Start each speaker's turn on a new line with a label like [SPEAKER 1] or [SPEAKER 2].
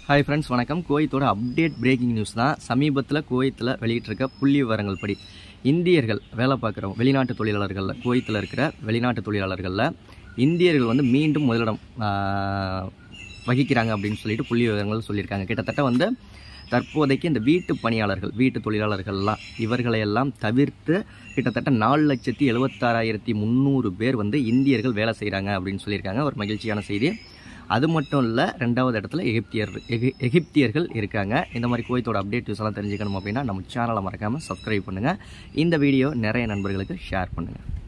[SPEAKER 1] hi friends வணக்கம் குவைத்தோட update breaking news தான் சமீபத்தில் குவைத்தில் வெளியிட்டிருக்க புள்ளி விவரங்கள் படி இந்தியர்கள் வேலை பார்க்குறவங்க வெளிநாட்டு தொழிலாளர்களில் குவைத்தில் இருக்கிற வெளிநாட்டு தொழிலாளர்களில் இந்தியர்கள் வந்து மீண்டும் முதலிடம் ஆஹ், வகிக்கிறாங்க அப்படின்னு சொல்லிட்டு புள்ளி விவரங்கள் சொல்லியிருக்காங்க கிட்டத்தட்ட வந்து தற்போதைக்கு இந்த வீட்டு பணியாளர்கள் வீட்டு தொழிலாளர்கள்லாம் இவர்களையெல்லாம் தவிர்த்து கிட்டத்தட்ட நாலு லட்சத்தி எழுபத்தாறாயிரத்தி முந்நூறு பேர் வந்து இந்தியர்கள் வேலை செய்கிறாங்க அப்படின்னு சொல்லியிருக்காங்க ஒரு மகிழ்ச்சியான செய்தி அது மட்டும் இல்லை ரெண்டாவது இடத்துல எகிப்தியர் எகி- எகிப்தியர்கள் இருக்காங்க இந்த மாதிரி குவைத்தோட அப்டேட் நியூஸ் எல்லாம் தெரிஞ்சுக்கணும் அப்படின்னா நம்ம சேனலை மறக்காமல் சப்ஸ்கிரைப் பண்ணுங்கள் இந்த வீடியோ நிறைய நண்பர்களுக்கு ஷேர் பண்ணுங்கள்